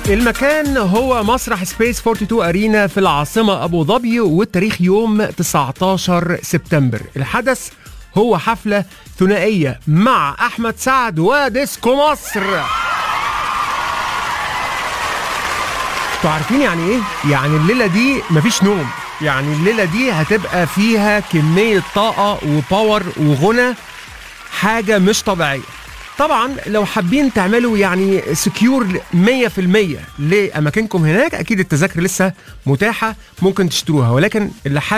المكان هو مسرح سبيس 42 أرينا في العاصمة أبو ظبي والتاريخ يوم 19 سبتمبر الحدث هو حفلة ثنائية مع أحمد سعد وديسكو مصر انتوا عارفين يعني ايه؟ يعني الليلة دي مفيش نوم يعني الليلة دي هتبقى فيها كمية طاقة وباور وغنى حاجة مش طبيعية طبعا لو حابين تعملوا يعني سكيور 100% لاماكنكم هناك اكيد التذاكر لسه متاحه ممكن تشتروها ولكن اللي حابب